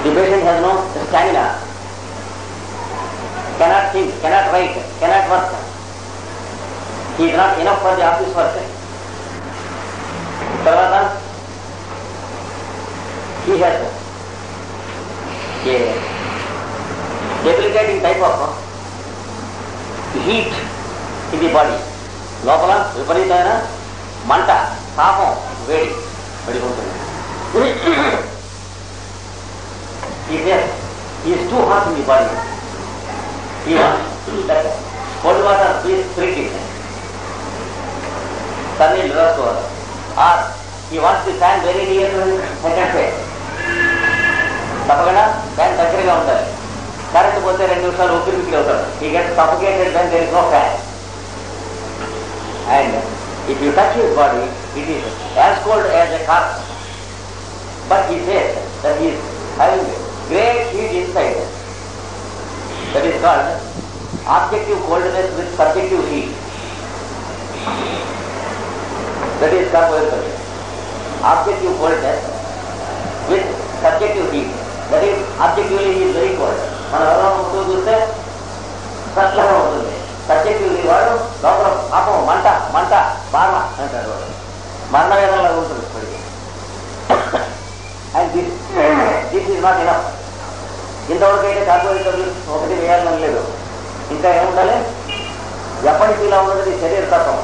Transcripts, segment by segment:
The patient has no stamina, cannot think, cannot write, cannot work. He is not enough for the office work. తర్వాత he has a debilitating type of heat in the body. లోపల విపరీతమైన మంట తాపం వేడి పడిపోతుంది He says he is too hot in the body. He wants that cold water please treat it. చన్నీళ్ళు రాసుకోవాలి or he wants the fan very near second phase తప్పకుండా fan దగ్గరగా ఉండాలి కరెంట్ పోతే రెండు నిమిషాలు ఊపిరి బిక్కిరి అవుతాడు he get suffocated then there is no fan and if you touch his body it is as cold as a corpse but he says that is having great heat inside that is called objective coldness with subjective heat that is carbohydrate. Objective coldness with subjective heat. That is, objectively he is very cold. మన ఎవరో ముందు చూస్తే చల్లగా ఉంటుంది subjectively వాడు లోపల పాపం మంట మంట బాధ అంటాడు వాడు మరణ వేదనలో ఉంటుంది ఇప్పటికి and this this is not enough ఇంతవరకు అయితే కార్బోహైడ్రేట్ ఒకటి వేయాలని లేదు ఇంకా ఏముండాలి ఎప్పటికీ ఇలా ఉన్నది శరీర తత్వం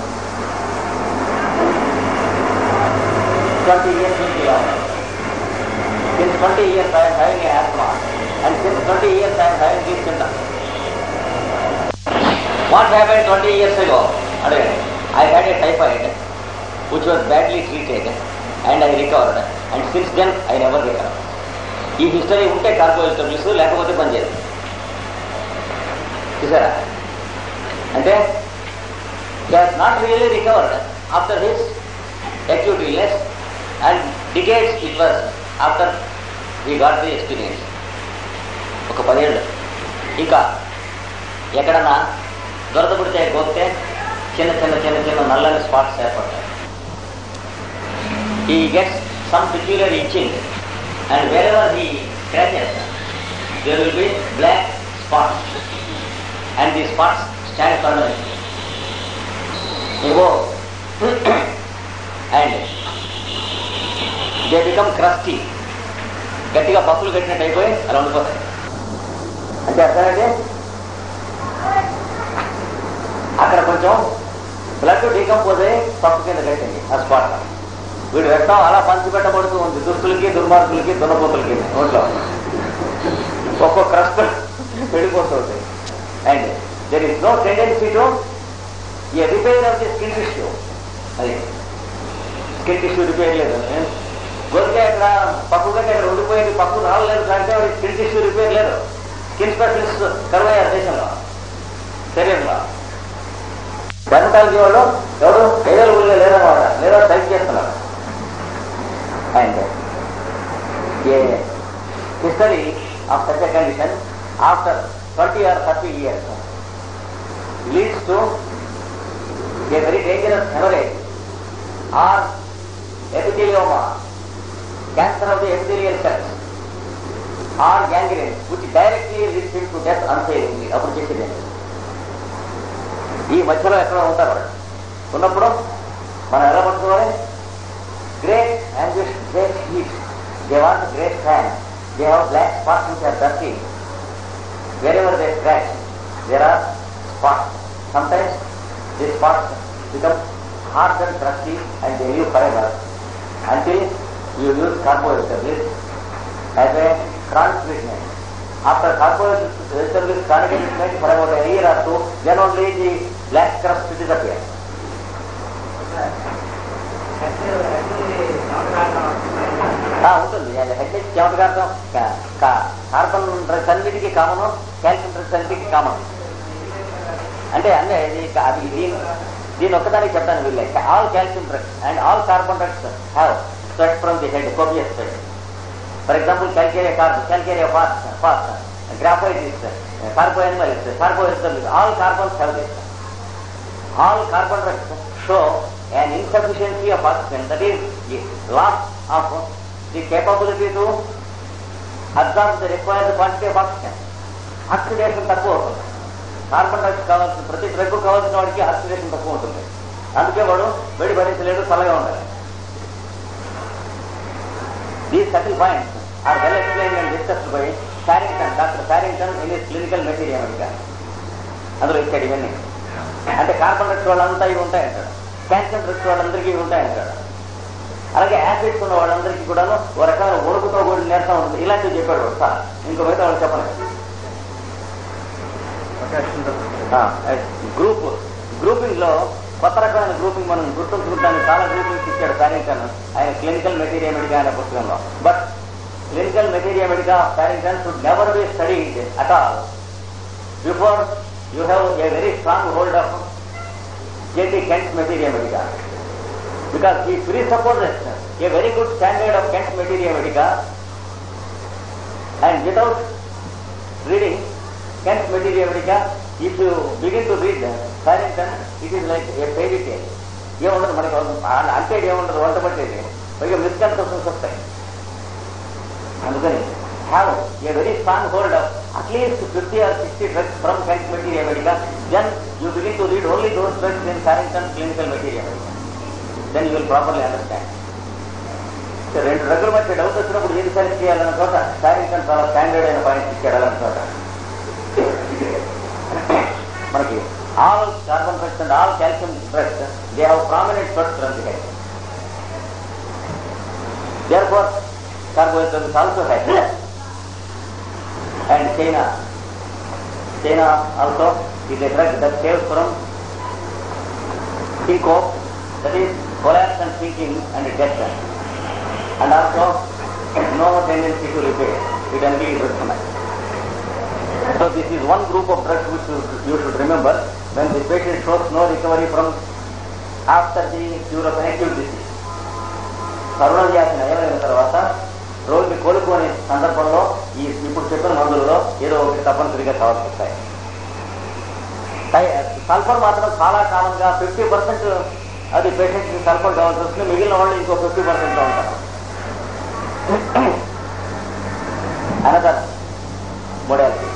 20 years into life. Since 20 years I am having a asthma and since 20 years I am having these symptoms. What happened 20 years ago? Again, I had a typhoid which was badly treated and I recovered and since then I never recovered. ఈ history ఉంటే carbohydrates లేకపోతే పనిచేయదు చూసారా అంటే not really recovered after his acute illness and decades it was after he got the experience. ఒక పదేళ్ళు ఇంకా ఎక్కడన్నా దొరద పుడితే గోపితే చిన్న చిన్న చిన్న చిన్న నల్లని స్పాట్స్ ఏర్పడతాయి he gets some peculiar itching and wherever he scratches there will be black spots and these spots stand permanently. You go and they become crusty గట్టిగా పప్పులు కట్టినట్టు అయిపోయి అలా ఉండిపోతాయి అంటే అర్థమైతే అక్కడ కొంచెం బ్లడ్ డీకంపోజ్ అయ్యి పప్పు కింద కట్టింది ఆ స్పాట్ వీడు రక్తం అలా పంచి పెట్టబడుతూ ఉంది దుస్తులకి దుర్మార్గులకి దున్నపోతులకి నోట్లో ఒక్కో క్రస్ట్ వెళ్ళిపోతుంది and there is no tendency to a repair of the skin tissue అది స్కిన్ టిష్యూ రిపేర్ లేదు గొరికే అక్కడ పప్పుగా అక్కడ ఉండిపోయింది పప్పు రాలేదు అంటే వాడి స్కిన్ టిష్యూ రిపేర్ లేదు స్కిన్ స్పెషలిస్ట్ కరువయ్యారు దేశంలో శరీరంలో డెర్మటాలజీ వాళ్ళు ఎవరు అవైలబుల్గా లేరన్నమాట లేదా టైప్ చేస్తున్నారు and a history of such a condition after twenty or thirty years leads to a very dangerous haemorrhage or epithelioma, cancer of the epithelial cells, or gangrene, which directly leads him to death unsavingly. అప్పుడు చేసేది ఈ మధ్యలో ఎక్కడ ఉంటారు వాళ్ళు ఉన్నప్పుడు మనం ఎలా పట్టుకోవాలి great anguish great heat they want great fan they have black spots which are dirty wherever they scratch there are spots sometimes the spots become hard and crusty and they live forever until you use carbohydrate as a chronic treatment. After carbohydrate with chronic treatment for about a year or two, then only the black crust disappears. ఆ, ఉంటుంది head చెమటగారటం carbon drugs అన్నిటికీ common calcium drugs అన్నిటికీ common అంటే అన్నీ ఇది అది దీని దీని ఒక్కదానికి చెప్తాను వీళ్ళే all calcium drugs and all carbon drugs have sweat from the head copious sweat for example calcarea carbon calcarea phos phos graphite is carbo animal is carbohydrate all carbons have this all carbon drugs show an insufficiency of oxygen that is the loss of the capability to absorb the required quantity of oxygen oxidation తక్కువ అవుతుంది carbon dioxide కావాల్సిన ప్రతి drug కావాల్సిన వాడికి oxidation తక్కువ ఉంటుంది అందుకే వాడు వేడి భరించలేడు చల్లగా ఉండాలి these subtle points are well explain and discussed by Farrington doctor Farrington in his clinical materia medica అందులో ఇచ్చాడు ఇవన్నీ అంటే కార్బన్ డ్రగ్స్ వాళ్ళంతా ఇవి ఉంటాయంటాడు క్యాన్సర్ డ్రగ్స్ వాళ్ళందరికీ ఇవి ఉంటాయంటాడు అలాగే యాసిడ్స్ ఉన్న వాళ్ళందరికీ కూడా ఓ రకమైన ఒడుకుతో కూడిన నేర్తా ఉంటుంది ఇలాంటివి చెప్పాడు వాడు సార్ ఇంకో మిగతా వాళ్ళు చెప్పలేదు గ్రూప్ గ్రూపింగ్ లో కొత్త రకమైన గ్రూపింగ్ మనం గుర్తుంచుకుంటానికి చాలా గ్రూపింగ్స్ ఇచ్చాడు ప్యారింగ్టన్ ఆయన క్లినికల్ మెటీరియల్ మెడికా అనే పుస్తకంలో but clinical materia medica Farrington should never be study at all before you have a very strong hold of JT Kent materia medica because he presupposes a very good standard of Kent Materia Medica and without reading Kent Materia Medica, if you begin to read Farrington, it is like a fairy tale. ఏముండదు మనకి అంటే ఏముండదు వంట పట్టేది పైగా misconceptions వస్తాయి అందుకని have a very strong hold of at least fifty or sixty drugs from Kent materia medica then you begin to read only those drugs in Farrington clinical materia medica then you will properly understand రెండు డ్రగ్గుల మధ్య doubt వచ్చినప్పుడు ఏది select చేయాలన్న చోట శారీరకం చాలా standard అయిన points ఇచ్చాడు అలాంటి చోట మనకి all carbon drugs and all calcium drugs they have prominent sweats గ్రంథి therefore carbohydrates also have and China China also is a drug that saves from syncope, that is collapse and sinking and death. And also no tendency to repair. It only is So this is one group of drugs which you, you should remember when the patient shows no recovery from after the cure of an acute disease. కరుణవ్యాధి నయమైన తర్వాత రోగి కోలుకోని సందర్భంలో ఈ ఇప్పుడు చెప్పిన మందులలో ఏదో ఒకటి తప్పనిసరిగా కావాల్సి వస్తాయి సల్ఫర్ మాత్రం చాలా కామన్ గా ఫిఫ్టీ పర్సెంట్ అది పేషెంట్ కి సల్ఫర్ కావాల్సి వస్తుంది మిగిలిన వాళ్ళు ఇంకో ఫిఫ్టీ పర్సెంట్ లో ఉంటారు అనదర్ మోడాలిటీ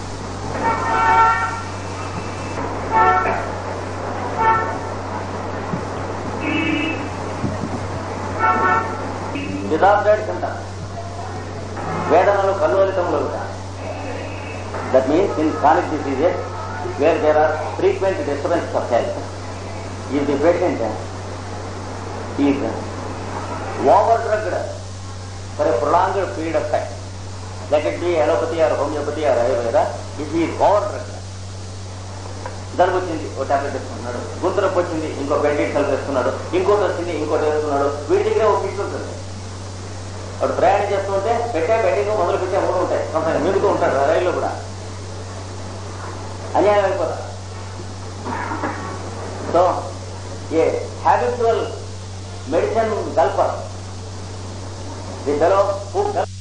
డిజార్డర్స్ అంటారు వేదనలు కల్లోలితములు that means in chronic diseases where there are frequent disturbances of health if the patient is overdrugged for a prolonged period of time let it be allopathy or homeopathy or ayurveda if he is overdrugged జలుబు వచ్చింది ఓ tablet వేసుకున్నాడు గొంతు నొప్పి వచ్చింది ఇంకో బెడ్డీట్ కలిపి వేసుకున్నాడు ఇంకోటి వచ్చింది ఇంకోటి వేసుకున్నాడు వీడి దగ్గర ఒక కిట్ ఉంటుంది వాడు ప్రయాణం చేస్తుంటే పెట్టే బెడ్డింగ్ మొదలు పెట్టే మూడు ఉంటాయి కొంత మీదుతూ ఉంటాడు రైల్లో కూడా అన్యాయం అయిపోతా so a habitual medicine gulper the fellow who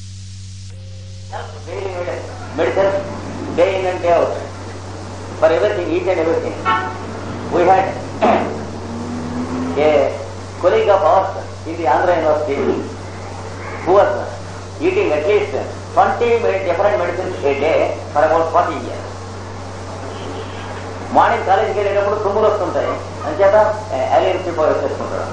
medicine day in and day out for everything each and everything we had a colleague of ours in the Andhra university who was eating at least 20 med- different medicines a day for about 40 years. Morning కాలేజీకి వెళ్ళేటప్పుడు తుమ్ములు వస్తుంటాయి అంచేత అలియన్ prepare చేసుకుంటాడు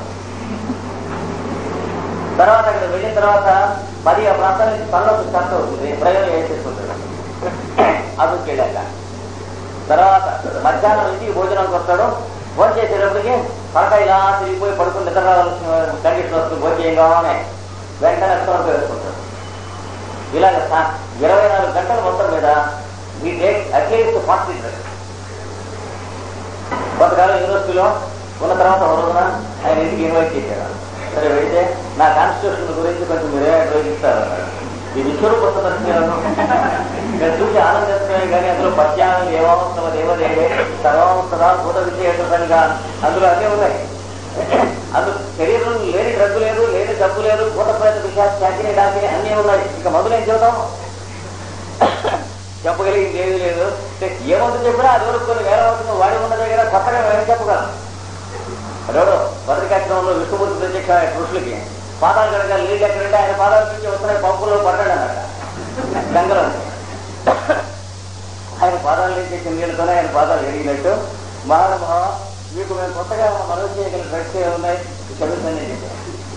తర్వాత అక్కడ వెళ్ళిన తర్వాత పది ఆ ప్రాంతాల నుంచి తలలోకి స్టార్ట్ అవుతుంది ప్రయోగం వేసేసుకుంటాడు అదుకు వెళ్ళాక తర్వాత మధ్యాహ్నం నుంచి భోజనానికి వస్తాడు భోజనం చేసేటప్పటికి పడక ఇలా తిరిగిపోయి పడుకుని నిద్ర రావాల్సిన కండిషన్ వస్తుంది భోజనం చేయగానే వెంటనే అస్తం వేసుకుంటాడు ఇలాగ సా- ఇరవై నాలుగు గంటల మొత్తం మీద ఈ టేక్ అట్లీస్ట్ ఫార్టీ డ్రగ్స్ కొంతకాలం యూనివర్సిటీలో ఉన్న తర్వాత ఒక రోజున ఆయన ఇంటికి ఇన్వైట్ చేశాడు సరే వెళితే నా కాన్స్టిట్యూషన్ గురించి కొంచెం మీరే అడ్వైజ్ ఇస్తారు అన్నాడు. ఈ విశ్వరూప సదస్యాలను నేను చూసి ఆనందిస్తున్నాయి కానీ అందులో పద్యాలు ఏమవసరం దేవదేవే సర్వసదా భూత విషయంగా అందులో అన్నీ ఉన్నాయి అందులో శరీరం లేని డ్రగ్గు లేదు లేని జబ్బు లేదు భూత ప్రయత విషయాలు చాకిని డాకిని అన్నీ ఉన్నాయి ఇక మొదలు ఏం చెబుతాం చెప్పగలిగింది ఏమీ లేదు అంటే ఏ మందు చెప్పినా అది వరకు కొన్ని వేల అవుతుంది వాడి ఉన్న దగ్గర కొత్తగా మేము చెప్పగలం అదోడు భద్రకాశ్రమంలో విష్ణుమూర్తి ప్రత్యక్ష ఋషులకి పాదాలు కనుక నీళ్ళు ఎక్కడంటే ఆయన పాదాల నుంచి వస్తున్నాయి పంపులో పడ్డాడు అన్నమాట గంగలో ఆయన పాదాలు నుంచి నీళ్ళతోనే ఆయన పాదాలు ఎరిగినట్టు మహానుభావ మీకు మేము కొత్తగా మనవి చేయగల డ్రగ్స్ ఏ ఉన్నాయి చదువుతానే చెప్పారు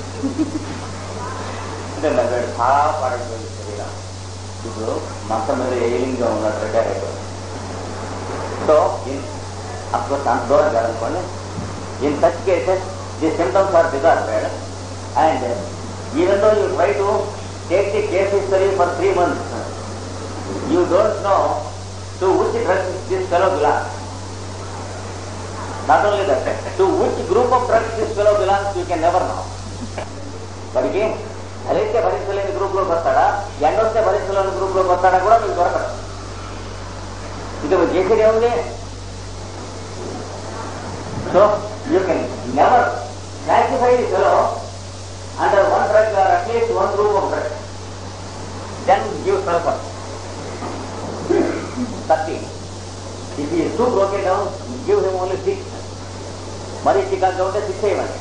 అంటే నవ్వాడు చాలా పాడైపోయింది శరీరం ఇప్పుడు మంచం మీద ఏలింగ్గా ఉన్నాడు రిటైర్ అయిపోయింది సో ఇన్ అఫ్కోర్స్ అంత దూరం కాదనుకోండి in such cases the symptoms are disgusted and even though you try to take the case history for three months you don't know to which drugs this fellow belongs not only that to which group of drugs this fellow belongs you can never know వాడికి అదైతే భరించలేని group లోకి వస్తాడా ఎండొస్తే భరించలేని group లోకి వస్తాడా కూడా మీకు దొరకదు ఇది నువ్వు చేసేది ఏముంది so you can never classify the fellow under one drug or at least one group of drug then give sulphur thirty if he too broken down give him only six మరీ చికాగా ఉంటే సిక్స్ వేయమని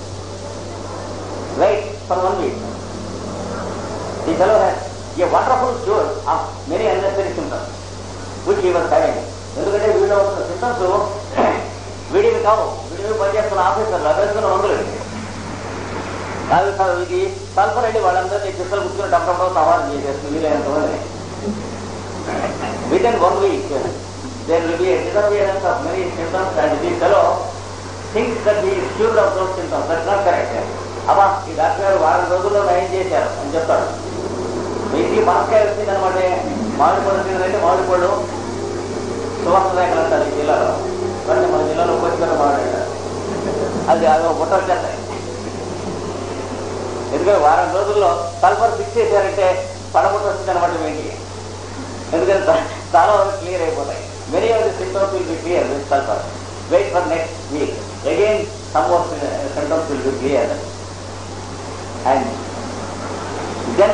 వెయిట్ ఫర్ వన్ వీక్ ఈ fellow has a wonderful cure of many unnecessary symptoms which he was having. ఎందుకంటే వీళ్ళు వస్తున్న symptoms వీడివి కావు వీడివి పనిచేస్తున్న ఆఫీసర్లు అవేస్తున్న మందులు ఇవి. అవి కాదు ఇది సల్ఫర్ అండి వాళ్ళందరినీ చిత్తలు కూర్చుని టప్పడం సవాలు చేసేస్తుంది వీలైనంతమంది with in one week there will be disappearance of many symptoms and the fellow thinks that he cured of those symptoms that not correct అబ్బా ఈ డాక్టర్ గారు వారం రోజుల్లో నయం చేశారు అని చెప్తాడు మీ ఇంటికి మనకాయ వచ్చింది అనమాట మామిడి పళ్ళు తినదంటే మామిడి పళ్ళు సువాసన రేఖలు అంటారు ఈ జిల్లాలో కానీ మన జిల్లాలో ఉపయోగకర మామిడి అది అది ఒక బుట్ట వచ్చేస్తాయి ఎందుకంటే వారం రోజుల్లో సల్ఫర్ ఫిక్స్ చేశారంటే పడబుట్ట వచ్చింది అనమాట మీ ఇంటికి ఎందుకంటే చా- చాలా వరకు క్లియర్ అయిపోతాయి many of the symptoms will be clear with sulphur wait for next week again some of symptoms will be clear and then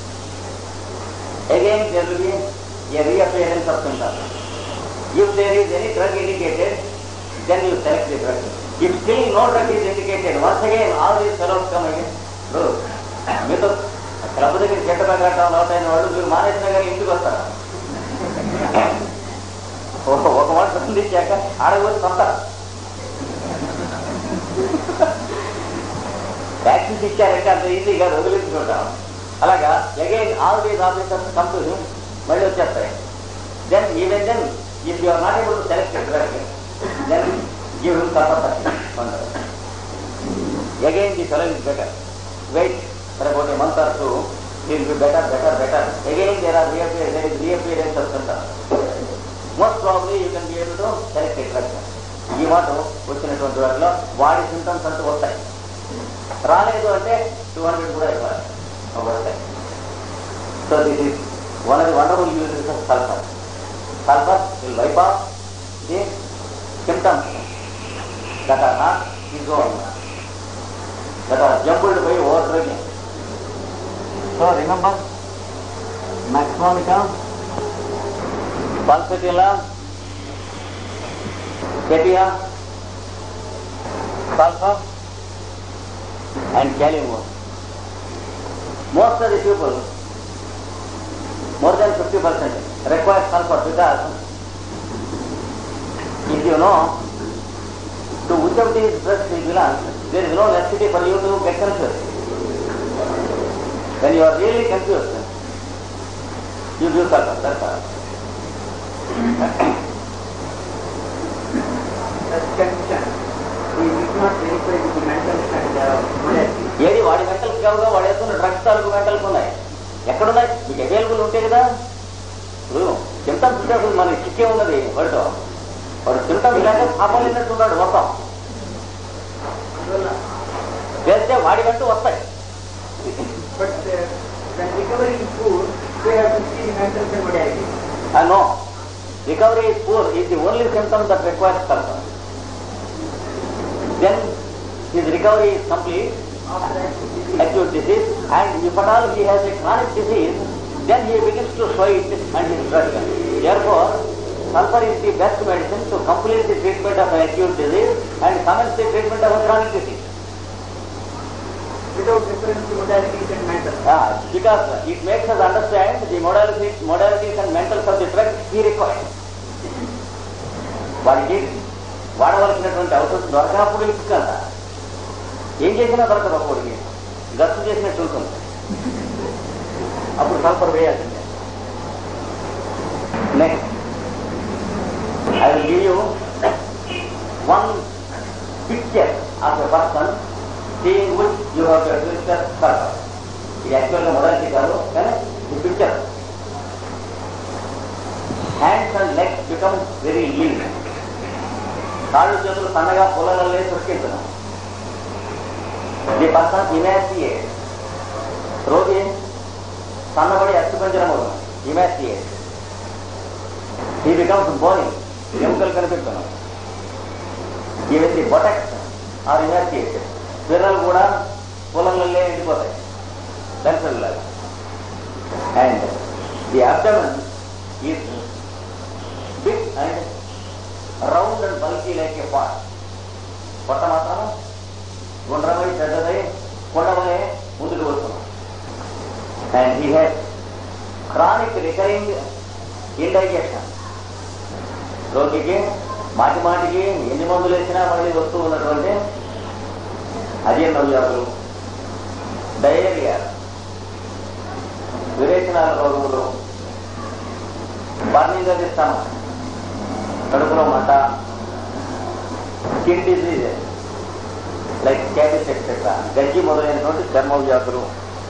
again there will be a reappearance of symptoms. If there is any drug indicated, then you select the drug. If still no drug is indicated, once again all these fellows come again. Bro, మీతో club దగ్గర చెట్ట పగలటం out అయిన వాళ్ళు మీరు మానేసిన కానీ ఇంటికి వస్తారు ఓ- ఒక మాట సంధించాక ఆడగోసి కొంటారు ట్యాక్సీస్ ఇచ్చారంటే అంత ఈజీగా వదిలించుకుంటాం అలాగా again all these officers come to him మళ్ళీ వచ్చేస్తాయి then even then if you are not able to select drug then give him support again the fellow is better wait for about a month or two will be better better better again there are reappear there is reappearance of symptoms most probably you can be able to select a drug ఈ మాట వచ్చినటువంటి వాటిలో వాడి symptoms అంటూ వస్తాయి రాలేదు అంటే two hundred కూడా ఇవ్వాలి వస్తాయి so this is one of the wonderful uses of sulphur sulphur will wipe off the symptoms that are not its own that are jumbled by over drinking so remember మ్యాక్సిమమికా pulsatilla కెటియా sulphur and Calimore. Most of the people, more than 50%, require sulfur because if you know to which of these drugs you belong, there is no necessity for you to get confused. When you are really confused, you give sulfur, that's all. That's condition. We did not verify with the mental and uh, modesty. ఏది వాడి మెంటల్స్ కావుగా వాడు వేస్తున్న drugs తాలూకు మెంటల్స్ ఉన్నాయి ఎక్కడున్నాయి మీకు available ఉంటే కదా ఇప్పుడు సిమ్టమ్స్ ఉంటే అసలు మనకి చిక్కే ఉన్నది వాడితో వాడు సిమ్టమ్స్ లేక సాపలేనట్టున్నాడు మొత్తం అందువల్ల చేస్తే వాడి వెంట వస్తాయి But uh, when recovery is poor, we have to see the mental and modality. No recovery is poor is the only symptom that requires sulphur then his recovery is complete After that, this is acute disease and if at all he has a chronic disease, then he begins to show it and he is drug. Therefore, sulfur is the best medicine to complete the treatment of an acute disease and commence the treatment of a chronic disease. without recovery different modalities and matters. Ah, because it makes us understand the modalities, modalities and mentals of the drug he requires. వాడికి వాడవలసినటువంటి అవసరం దొరకనప్పుడు ఇసుకంత ఏం చేసినా దొరకదు ఒక్కడికి గస్తు చేసినట్టు ఉంటుంది అప్పుడు sulphur వేయాల్సిందే next I will give you one picture of a person seeing which you have to administer sulphur ఇది యాక్చువల్గా మొదటి కాదు కానీ ఈ picture hands and legs become very lean కాళ్ళు చేతులు సన్నగా పొలాలలో సృష్టించడం ది పర్సన్ ఇమాసియేట్ రోగి సన్నబడి అస్థిపంజరం అవుతుంది ఇమాసియేట్ ఈ బికమ్స్ బోరింగ్ ఎముకలు కనిపించడం even the buttocks are emaciate పిల్లలు కూడా పొలంలో ఎండిపోతాయి పెన్సిల్ లాగా and the abdomen is big and round and bulky like a pot పొట్ట మాత్రం గుండ్రమై పెద్దదై కొండమై ముందుకు వస్తున్నాం and he has chronic recurring indigestion రోగికి మాటి మాటికి ఎన్ని మందులు వేసినా మళ్ళీ వస్తూ ఉన్నటువంటి అజీర్ణ వ్యాధులు డయేరియా విరేచనాల రోగములు బర్నింగ్ అది స్టమక్ కడుపులో మంట skin disease like scabies et cetera గజ్జి మొదలైనటువంటి చర్మ వ్యాధులు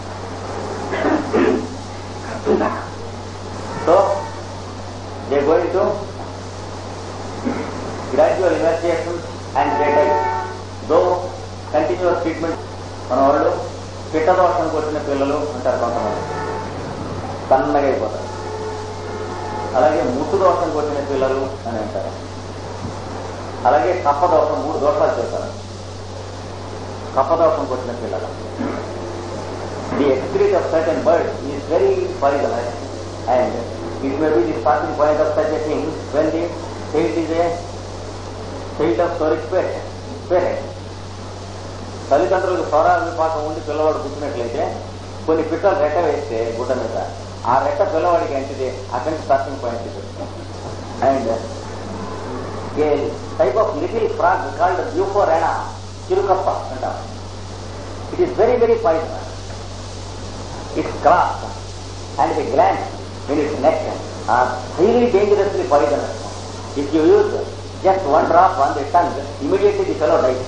so they going to gradual investigation and they die though continues treatment మన వాళ్ళు పిట్టదోషం కొట్టిన పిల్లలు అంటారు కొంతమంది సన్నగా అయిపోతారు అలాగే ముట్టు దోషం కొట్టిన పిల్లలు అని అంటారు అలాగే కప్ప దోషం మూడు దోషాలు చేస్తారు కప్ప దోషం కొట్టిన పిల్లలు the excreta of certain bird is very poisonous and it may be the starting point of such thing when the child is a child of storage parent parent తల్లిదండ్రులకు స్వర విపాకం ఉండి పిల్లవాడు పుట్టినట్లయితే కొన్ని పిట్టలు రెట్ట వేస్తే గుడ్డ మీద ఆ రెట్ట పిల్లవాడికి ఎంటిది అక్కడి నుంచి స్టార్టింగ్ పాయింట్ ఇది and a type of little frog called యూఫోరేనా చిరుకప్ప అంటాం it is very very poison it's cross and the gland in its neck are highly dangerously poison if you use just one drop on the tongue immediately the fellow dies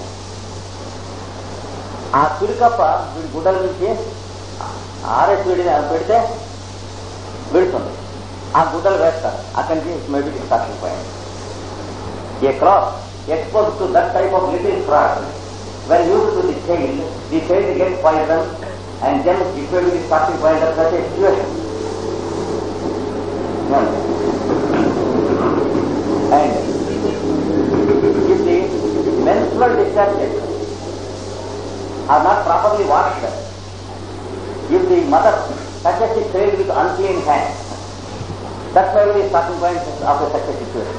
ఆ చిరుకప్ప వీడి గుడ్డల నుంచి RS వీడిని పెడితే విడుతుంది ఆ గుడ్డలు వేస్తారు అక్కడి నుంచి maybe starting point a cross expose to that type of little frog when use to the child the child get poison and then it may be the starting point of that situation and if the menstrual discharges are not properly washed, if the mother touches the child with unclean hands, that may be the starting point of a such a situation.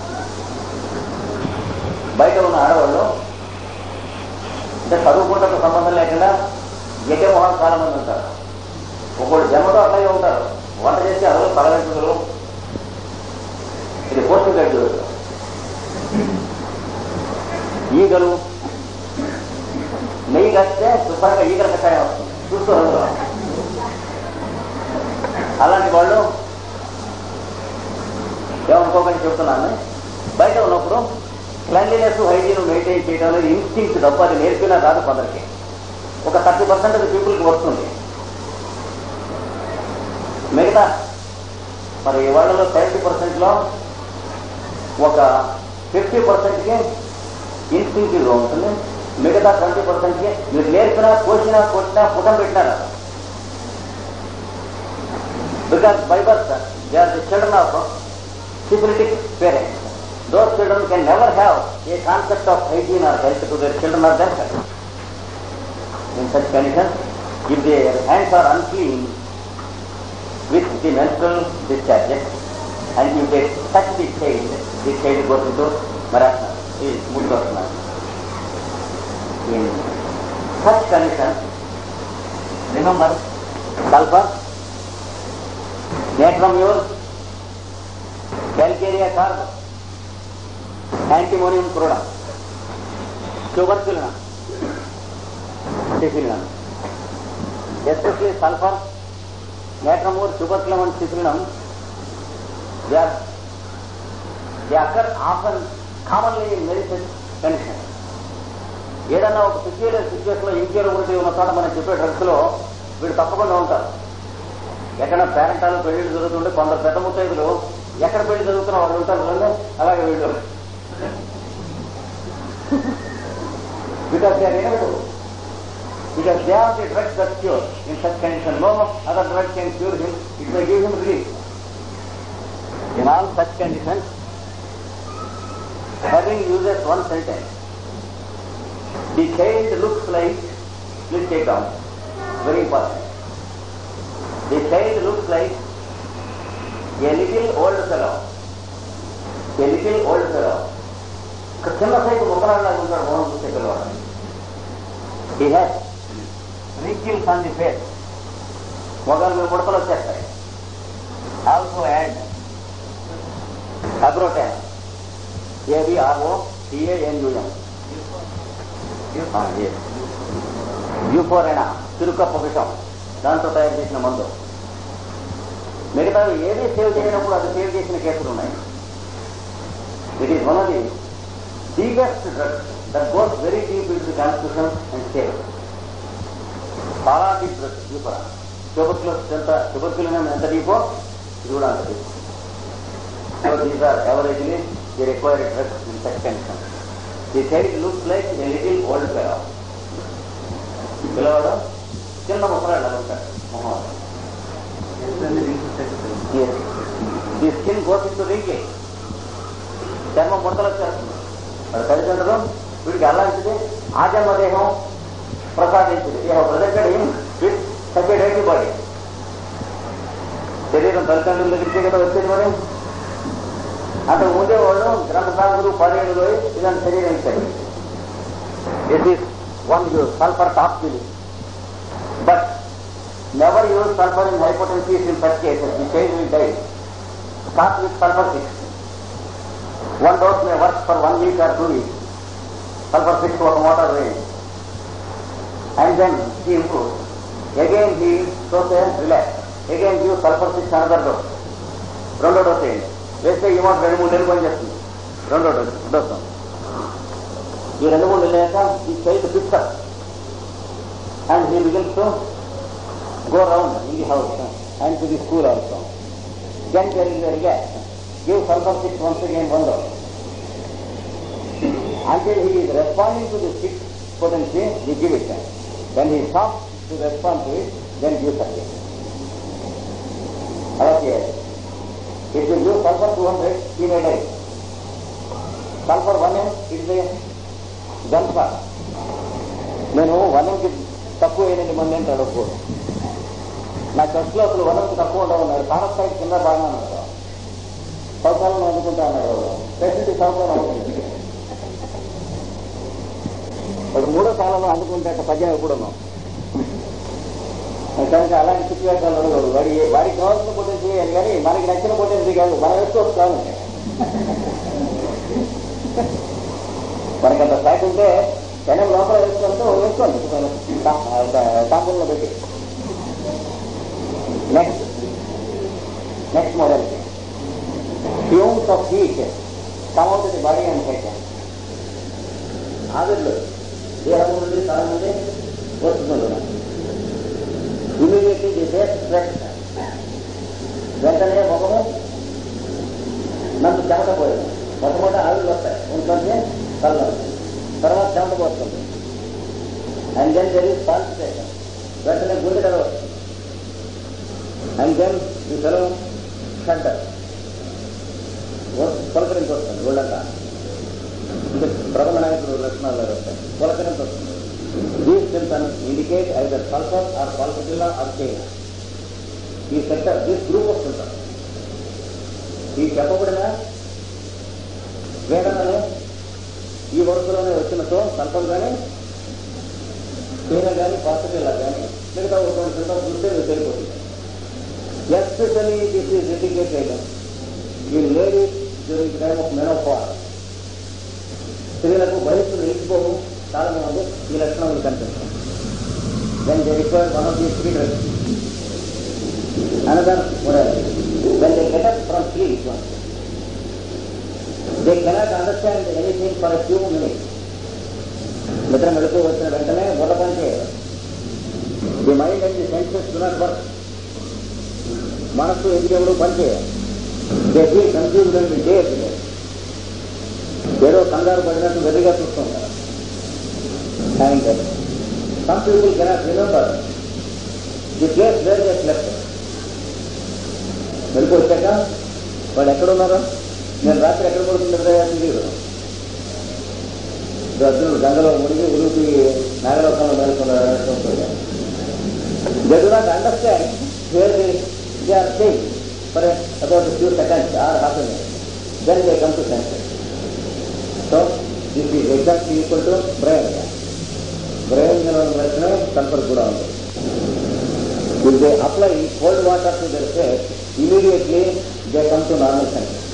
బయట ఉన్న ఆడవాళ్ళు అంటే చదువుకుంటకు సంబంధం లేకుండా ఎటే మొహం చాలా మంది ఉంటారు ఒకళ్ళు జన్మతో అట్లాగే ఉంటారు వంట చేసి అదలు తలవెంటులు ఇది పోస్ట్ గ్రాడ్యుయేట్ ఈగలు నెయ్యి కస్తే శుభ్రంగా ఈగల కషాయం వస్తుంది చూస్తూ అందులో అలాంటి వాళ్ళు ఏమనుకోకని చెప్తున్నాను బయట ఉన్నప్పుడు క్లెన్లీనెస్ హైజీన్ మెయింటైన్ చేయడం అనేది ఇన్స్టింక్ట్ తప్ప అది నేర్పినా కాదు కొందరికి ఒక థర్టీ పర్సెంట్ పీపుల్కి వస్తుంది మిగతా మరి వాళ్ళలో సెవెంటీ పర్సెంట్లో ఒక ఫిఫ్టీ పర్సెంట్కి ఇన్స్టింక్టివ్గా ఉంటుంది మిగతా ట్వంటీ పర్సెంట్కి మీరు నేర్పినా కోసినా కొట్టినా పుటం పెట్టినారా because by birth they are the children of syphilitic parents those children can never have a concept of hygiene or health to their children or they're in such condition if they hands are unclean with the menstrual discharges and if they touch the child, the child goes into marasma, is mudrosma. In such condition, remember sulphur natrum mur calcarea carb antimonium crudum tuberculinum syphilinum especially sulphur natrum mur tuberculinum and syphilinum they are they occur often commonly in very condition ఏదన్నా ఒక situation situation లో ఇంక్యూరబిలిటీ ఉన్న చోట మనం చెప్పే drugs లో వీడు తప్పకుండా ఉంటారు ఎక్కడ పేరెంటాలు పెళ్లిళ్ళు జరుగుతుంటే కొందరు పెద్ద ముత్తైదులు ఎక్కడ పెళ్లి జరుగుతున్నా వాళ్ళు ఉంటారు చూడండి అలాగే వీళ్ళు because they are able because they are the drugs that cure in such condition no other drug can cure him it may give him relief in all such conditions having uses one sentence. The child looks like, please take down, very important. The child looks like a little old fellow. A little old fellow. ఒక చిన్న size ముక్కలాగా ఉంటాడు మోహన్ చూసే పిల్లవాడు he has wrinkles on the face మొగలు మీద ముడతలు వచ్చేస్తాయి ఆల్సో యాడ్ అగ్రోటాన్ ఏబిఆర్ఓ టిఏఎన్యుఎం యూఫోరెనా తిరుకప్ప విషం దాంతో తయారు చేసిన మందు మిగతా ఏది సేవ్ చేయనప్పుడు అది సేవ్ చేసిన కేసులు ఉన్నాయి it is one of the deepest drug that goes very deep in the constitution and save చాలా డీప్ డ్రగ్ యూఫోరా ట్యూబర్క్యులస్ ఎంత ట్యూబర్క్యులస్ ఎంత డీపో ఇది కూడా అంత deep So these are averagely the required drugs in such condition. The child looks like a little old fellow. పిల్లవాడు చిన్న ముసలాడు అలా ఉంటాడు మొహం the skin goes into wrinkling చర్మం ముడతలు వచ్చేస్తుంది వాడు తల్లిదండ్రులు వీడికి అలాంటిది ఆ జన్మ దేహం ప్రసాదించింది దేహం ప్రజెంటెడ్ హిమ్ విత్ సచ్ డైటీ బాడీ శరీరం తల్లిదండ్రుల దగ్గరికి కదా వచ్చేది మరి అంతకు ముందే వాళ్ళు గ్రంథసాగులు పదేళ్ళు పోయి ఇలాంటి శరీరం ఇచ్చారు this is one use sulphur top kill but never use sulphur in high potencies in such cases the child will die start with sulphur six one dose may work for one week or two week sulphur six ఒక మోటార్ వేయండి and then he improve again he shows relax again give sulphur six another dose రెండో డోస్ వేయండి వేస్తే ఈ మాట రెండు మూడు నెలలు పనిచేస్తుంది రెండో డోస్ డోస్ ఈ రెండు మూడు నెలలు అయ్యాక ఈ child picture and he begins to go round in the house and to the school also then there is relax give sulphur six once again one dose until he is responding to the sixth potency, we give it. When he stops to respond to it, then give again. Okay. If you use sulfur 200, he may die. Sulfur 1M is a gunfire. నేను వనంకి తక్కువ అయినది మంది అంటే అడగకూడదు నా ఖర్చులో అసలు వనంకి తక్కువ ఉండవున్నాడు పారస్థాయి కింద బాగా ఉన్నాడు సంవత్సరాలను అందుకుంటా అన్నాడు ఫెసిలిటీ సంవత్సరం అవుతుంది ఒక మూడో కాలంలో అందుకుంటే అట్లా పద్యం ఎప్పుడు ఉన్నాం కనుక అలాంటి సిచ్యువేషన్లు ఉండకూడదు వాడి వాడికి కావాల్సిన పొటెన్సీ అని కానీ మనకి నచ్చిన పొటెన్సీ కాదు మనం వేసుకోవచ్చు కాదు మనకి అంత స్టాక్ ఉంటే జనం లోపల వేసుకుంటే వేసుకోండి టాంపుల్లో పెట్టి next next model fumes of heat come out the body and head ఆవిర్లు దేహం నుండి తల నుండి వస్తుంటున్నాం ఇమీడియట్లీ ది ఫేస్ స్ట్రెస్ వెంటనే ముఖము నాకు చెమట పోయింది మొట్టమొదటి ఆవిర్లు వస్తాయి ఉంటుంది కళ్ళ తర్వాత చెమట పోతుంది and then there is concentration వెంటనే గుండె కల వస్తుంది అండ్ దెన్ ఈ సెలవు సెంటర్ పొలకరించి వస్తుంది ఒళ్ళంతా అంటే ప్రబల నాయకుడు లక్షణాలు వస్తాయి పొలకరించి వస్తుంది these symptoms indicate either sulphur or pulsatilla or china ఈ sector this group of symptoms ఈ చెప్పబడిన వేదనలు ఈ వరుసలోనే వచ్చినతో సల్ఫర్ కానీ చైనా కానీ పాసిటిల్లా కానీ మిగతా ఒక రెండు గంటలు చూస్తే మీకు తెలిపోతుంది ఎస్పెషల్లీ దిస్ ఈస్ ఇండికేటెడ్ ఈ ladies during time of menopause స్త్రీలకు వయస్సు నిలిచిపోవు చాలా మంది ఈ లక్షణాలు కనిపిస్తాయి then they require one of the three drugs another when they get up from sleep they cannot understand anything for a few minutes నిద్ర మెడుతూ వచ్చిన వెంటనే బుర్ర పని చేయదు the mind and the senses do not work మనస్సు ఇంద్రియములు పని చేయదు they feel confused and they ఏదో కంగారు పడినట్టు వెర్రిగా చూస్తుంటారు having that some people cannot remember the place where they slept మెలకు వచ్చాక వాళ్ళు ఎక్కడున్నారో నేను రాత్రి ఎక్కడ పడుతుందా తెలియదు అర్జునుడు గంగలో మునిగి ఉలిపి నాగలోకంలో మేలుకున్నాడు They do not understand where they, they are staying for a, about a few seconds or half a minute. Then they come to senses. So, this is exactly equal to brain. Brain వెంటనే sulphur కూడా ఉంది If they apply cold water to their face, immediately they come to normal senses.